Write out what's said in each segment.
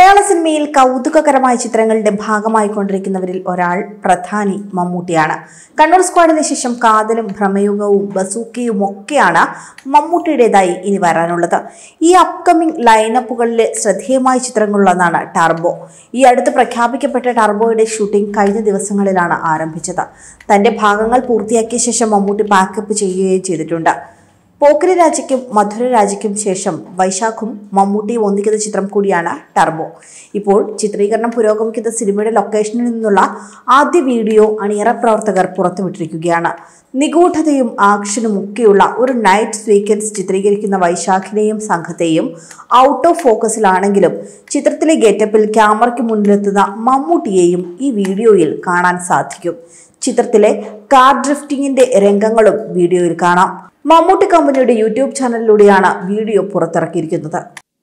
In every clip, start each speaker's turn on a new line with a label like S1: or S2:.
S1: മലയാള സിനിമയിൽ കൗതുകകരമായ ചിത്രങ്ങളുടെ ഭാഗമായിക്കൊണ്ടിരിക്കുന്നവരിൽ ഒരാൾ പ്രധാനി മമ്മൂട്ടിയാണ് കണ്ണൂർ സ്ക്വാഡിന് ശേഷം കാതലും ഭ്രമയുഗവും ബസൂക്കയും ഒക്കെയാണ് മമ്മൂട്ടിയുടേതായി ഇനി വരാനുള്ളത് ഈ അപ്കമിംഗ് ലൈനപ്പുകളിലെ ശ്രദ്ധേയമായ ചിത്രങ്ങളിലൊന്നാണ് ടർബോ ഈ അടുത്ത് പ്രഖ്യാപിക്കപ്പെട്ട ടർബോയുടെ ഷൂട്ടിംഗ് കഴിഞ്ഞ ദിവസങ്ങളിലാണ് ആരംഭിച്ചത് തന്റെ ഭാഗങ്ങൾ പൂർത്തിയാക്കിയ ശേഷം മമ്മൂട്ടി പാക്കപ്പ് ചെയ്യുകയും ചെയ്തിട്ടുണ്ട് പോക്കരി രാജയ്ക്കും മധുര രാജയ്ക്കും ശേഷം വൈശാഖും മമ്മൂട്ടിയും ഒന്നിക്കുന്ന ചിത്രം കൂടിയാണ് ടർബോ ഇപ്പോൾ ചിത്രീകരണം പുരോഗമിക്കുന്ന സിനിമയുടെ ലൊക്കേഷനിൽ നിന്നുള്ള ആദ്യ വീഡിയോ അണിയറ പ്രവർത്തകർ പുറത്തുവിട്ടിരിക്കുകയാണ് നിഗൂഢതയും ആക്ഷനും ഒക്കെയുള്ള ഒരു നൈറ്റ് സ്വീക്കൻസ് ചിത്രീകരിക്കുന്ന വൈശാഖിനെയും സംഘത്തെയും ഔട്ട് ഓഫ് ഫോക്കസിലാണെങ്കിലും ചിത്രത്തിലെ ഗെറ്റപ്പിൽ ക്യാമറയ്ക്ക് മുന്നിലെത്തുന്ന മമ്മൂട്ടിയെയും ഈ വീഡിയോയിൽ കാണാൻ സാധിക്കും ചിത്രത്തിലെ കാർ ഡ്രിഫ്റ്റിംഗിന്റെ രംഗങ്ങളും വീഡിയോയിൽ കാണാം മമ്മൂട്ടി കമ്പനിയുടെ യൂട്യൂബ് ചാനലിലൂടെയാണ് വീഡിയോ പുറത്തിറക്കിയിരിക്കുന്നത്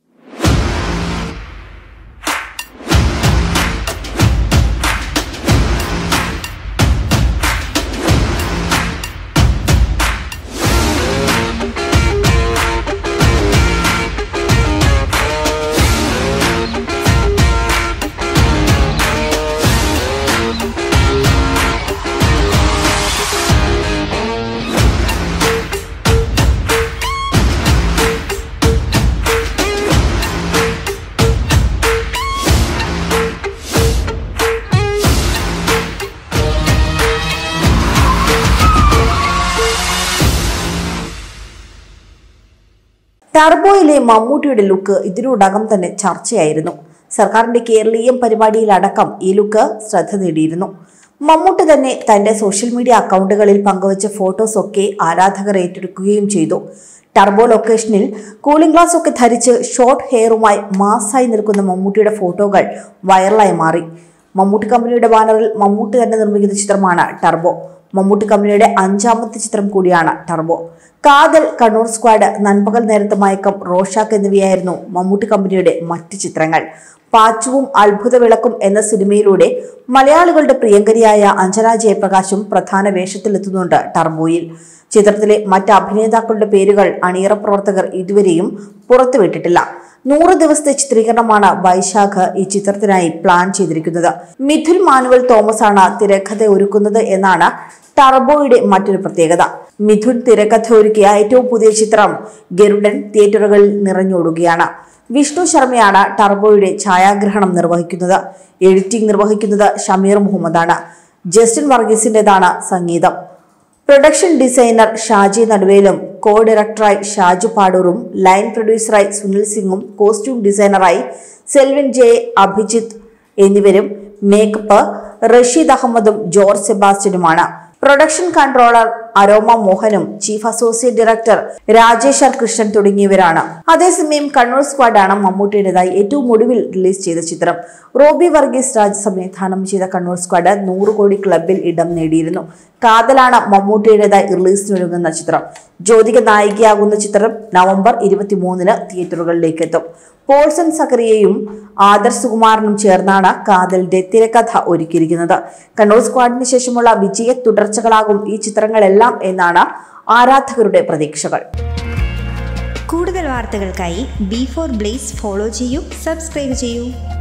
S1: ടർബോയിലെ മമ്മൂട്ടിയുടെ ലുക്ക് ഇതിനോടകം തന്നെ ചർച്ചയായിരുന്നു സർക്കാരിന്റെ കേരളീയം പരിപാടിയിലടക്കം ഈ ലുക്ക് ശ്രദ്ധ നേടിയിരുന്നു മമ്മൂട്ടി തന്നെ തന്റെ സോഷ്യൽ മീഡിയ അക്കൗണ്ടുകളിൽ പങ്കുവച്ച ഫോട്ടോസ് ഒക്കെ ആരാധകർ ഏറ്റെടുക്കുകയും ചെയ്തു ടർബോ ലൊക്കേഷനിൽ കൂളിംഗ് ഗ്ലാസ് ഒക്കെ ധരിച്ച് ഷോർട്ട് ഹെയറുമായി മാസായി നിൽക്കുന്ന മമ്മൂട്ടിയുടെ ഫോട്ടോകൾ വൈറലായി മാറി മമ്മൂട്ടി കമ്പനിയുടെ ബാനറിൽ മമ്മൂട്ടി തന്നെ നിർമ്മിക്കുന്ന ചിത്രമാണ് ടർബോ മമ്മൂട്ടി കമ്പനിയുടെ അഞ്ചാമത്തെ ചിത്രം കൂടിയാണ് ടർബോ കാതൽ കണ്ണൂർ സ്ക്വാഡ് നൻപകൽ നേരത്തെ മയക്കം റോഷാക്ക് എന്നിവയായിരുന്നു മമ്മൂട്ടി കമ്പനിയുടെ മറ്റ് ചിത്രങ്ങൾ പാച്ചുവും അത്ഭുത വിളക്കും എന്ന സിനിമയിലൂടെ മലയാളികളുടെ പ്രിയങ്കരിയായ അഞ്ജന ജയപ്രകാശും പ്രധാന വേഷത്തിലെത്തുന്നുണ്ട് ടർബോയിൽ ചിത്രത്തിലെ മറ്റ് അഭിനേതാക്കളുടെ പേരുകൾ അണിയറ പ്രവർത്തകർ ഇതുവരെയും പുറത്തുവിട്ടിട്ടില്ല നൂറ് ദിവസത്തെ ചിത്രീകരണമാണ് വൈശാഖ് ഈ ചിത്രത്തിനായി പ്ലാൻ ചെയ്തിരിക്കുന്നത് മിഥുൻ മാനുവൽ തോമസ് ആണ് തിരക്കഥ ഒരുക്കുന്നത് എന്നാണ് ടർബോയുടെ മറ്റൊരു പ്രത്യേകത മിഥുൻ തിരക്കഥ ഒരുക്കിയ ഏറ്റവും പുതിയ ചിത്രം ഗരുഡൻ തിയേറ്ററുകളിൽ നിറഞ്ഞോടുകയാണ് വിഷ്ണു ശർമ്മയാണ് ടർബോയുടെ ഛായാഗ്രഹണം നിർവഹിക്കുന്നത് എഡിറ്റിംഗ് നിർവഹിക്കുന്നത് ഷമീർ മുഹമ്മദാണ് ജസ്റ്റിൻ വർഗീസിന്റേതാണ് സംഗീതം പ്രൊഡക്ഷൻ ഡിസൈനർ ഷാജി നടുവേലും കോ ഡയറക്ടറായി ഷാജു പാടൂറും ലൈൻ പ്രൊഡ്യൂസറായി സുനിൽ സിംഗും കോസ്റ്റ്യൂം ഡിസൈനറായി സെൽവിൻ ജെ അഭിജിത്ത് എന്നിവരും മേക്കപ്പ് റഷീദ് അഹമ്മദും ജോർജ് സെബാസ്റ്റ്യനുമാണ് പ്രൊഡക്ഷൻ കൺട്രോളർ അരോമ മോഹനും chief associate director Rajesh R Krishnan തുടങ്ങിയവരാണ് അതേസമയം കണ്ണൂർ സ്ക്വാഡാണ് മമ്മൂട്ടിയുടേതായി ഏറ്റവും ഒടുവിൽ റിലീസ് ചെയ്ത ചിത്രം റോബി വർഗീസ് രാജ് സംവിധാനം ചെയ്ത കണ്ണൂർ സ്ക്വാഡ് നൂറ് കോടി ക്ലബിൽ ഇടം നേടിയിരുന്നു കാതലാണ് മമ്മൂട്ടിയുടേതായി റിലീസിനൊരുങ്ങുന്ന ചിത്രം ജ്യോതിക നായികയാകുന്ന ചിത്രം നവംബർ ഇരുപത്തിമൂന്നിന് തിയേറ്ററുകളിലേക്ക് എത്തും പോൾസൺ സക്കറിയയും ആദർശ് സുകുമാരനും ചേർന്നാണ് കാതലിന്റെ തിരക്കഥ ഒരുക്കിയിരിക്കുന്നത് കണ്ണൂർ സ്ക്വാഡിന് ശേഷമുള്ള വിജയ തുടർച്ചകളാകും ഈ ചിത്രങ്ങളെല്ലാം എന്നാണ് ആരാധകരുടെ പ്രതീക്ഷകൾ
S2: കൂടുതൽ വാർത്തകൾക്കായി ബി ഫോർ ബ്ലേസ് ഫോളോ ചെയ്യൂ സബ്സ്ക്രൈബ് ചെയ്യൂ